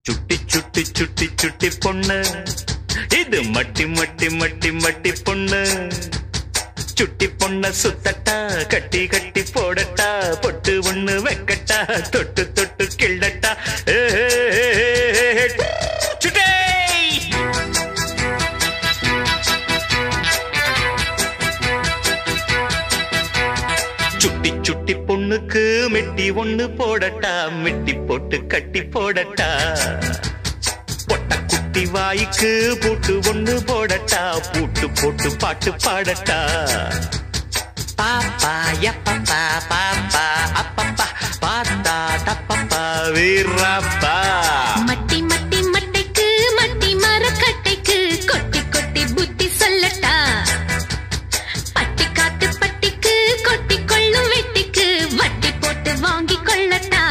சுட்டி சுட்டி சுட்டி சுட்டி பொண்ணு இது மட்டி மட்டி மட்டி மட்டி பொண்ணு சுட்டி பொண்ண சுத்தட்டா கட்டி கட்டி போடட்டா பொட்டு ஒண்ணு வைக்கட்டா தொட்டு தொட்டு கிள்ளட்டா ஏ, ஏ, ஏ, ஏ, சுட்டே சுட்டி சுட்டி பொண்ணுக்கு மெட்டி ஒண்ணு போடட்டா மெட்டி போட்டு கட்டி போடட்டா பொட்ட குட்டி வாய்க்கு பூட்டு ஒண்ணு போடட்டா பூட்டு போட்டு பாட்டு பாடட்டா பாப்பா எப்பப்பா பாப்பா அப்பப்பா பாத்தா தப்பப்பா வீரப்பா மட்டி மட்டி மட்டைக்கு மட்டி மரக்கட்டைக்கு கொட்டி கொட்டி புத்தி சொல்லட்டா பட்டி காத்து பட்டிக்கு கொட்டி கொள்ளும் வெட்டிக்கு வட்டி போட்டு வாங்கி கொள்ளட்டா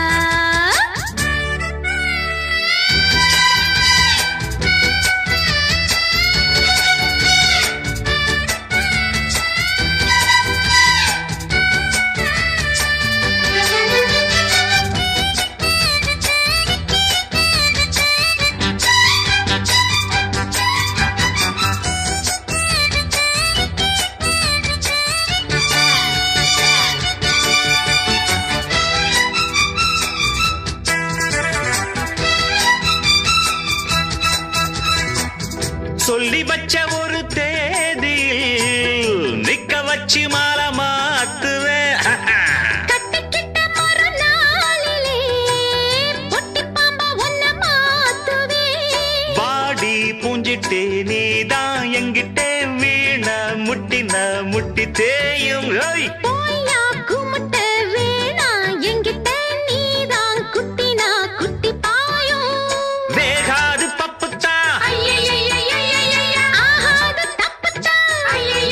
சொல்லி வச்ச ஒரு தேதியில் நிக்க வச்சு மாலை மாத்துவேன் கட்டிக்கிட்ட மறுநாளிலே பொட்டி பாம்பா உன்னை மாத்துவேன் பாடி பூஞ்சிட்டே நீதான் எங்கிட்டே வீண முட்டின முட்டி தேயும் ஓய். போய்யா கும்பிட்ட வேணா என்கிட்ட நீதான் குட்டினா குட்டி பாயும் வேகாது பப்புத்தா ஆகாது தப்புத்தான்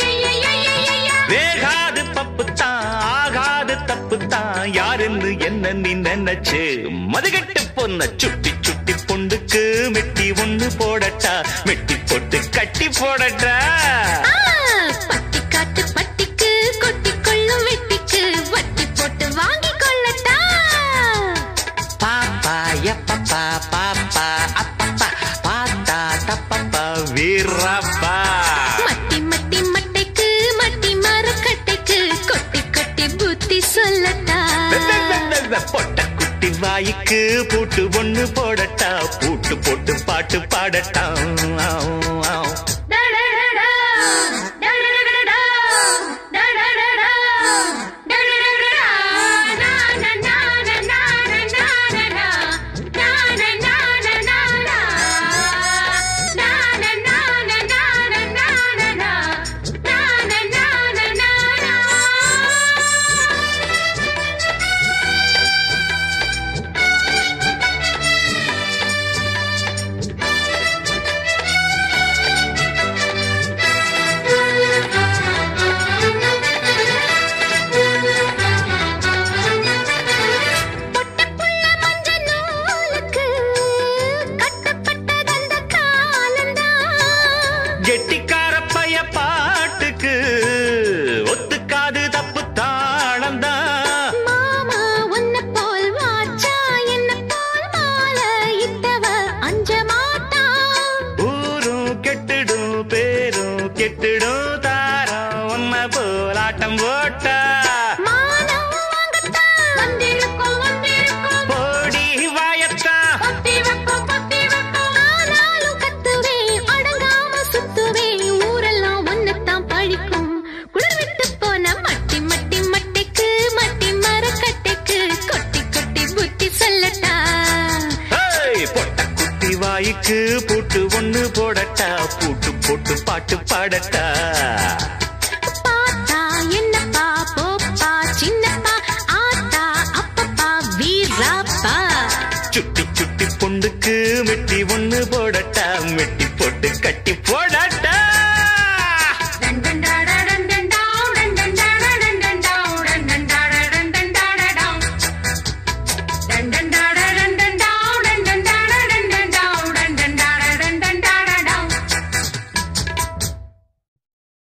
வேகாது பப்புத்தா ஆகாது தப்புத்தா யாருன்னு என்ன நீ நினைச்சு மதுகட்டு பொண்ண சுட்டி சுட்டி பொண்டுக்கு மெட்டி ஒண்ணு போடட்டா மெட்டி போட்டு கட்டி போடட்டா ஆ, பட்டி காட்டு பட்டிக்கு கொட்டி கொள்ளும் வெட்டிக்கு வட்டி போட்டு வாங்கி கொள்ளட்டா பாப்பா எப்பப்பா பாப்பா அப்பப்பா பாத்தா தப்பப்பா வீரப்பா மட்டி மட்டி மட்டைக்கு மட்டி மரக்கட்டைக்கு கொட்டி கொட்டி புத்தி சொல்லட்டா பொட்ட குட்டி வாய்க்கு பூட்டு ஒண்ணு போடட்டா பூட்டு போட்டு பாட்டு பாடட்டா பொட்டப்புள்ள மஞ்ச நூலுக்கு கட்டப்பட்டதந்த காலந்தான் கெட்டிக்கார பைய பாட்டுக்கு ஒத்துக்காது தப்பு தாளந்தான் மாமா உன்னை போல் வாச்சா என்ன போல் மாலை இட்டவ அஞ்ச மாட்டான் ஊரும் கெட்டுடும் பேரும் கெட்டுடும் தாரம் உன்னை போலாட்டம் போட்டா மானம் வாங்கத்தான் வந்திருக்கோம் வந்திருக்கோம் போடி வாயத்தான் பத்தி வைப்போம் பத்தி வைப்போம் ஆனாலும் கத்துவேன் அடங்காம சுத்துவேன் ஊரெல்லாம் ஒன்னத்தான் பழிக்கும் குளிர் விட்டு போன மட்டி மட்டி மட்டைக்கு மட்டி மரக்கட்டைக்கு கொட்டி கொட்டி புத்தி சொல்லட்டா ஏய், பொட்ட குட்டி வாய்க்கு பூட்டு ஒண்ணு போடட்டா பூட்டு போட்டு பாட்டு பாடட்டா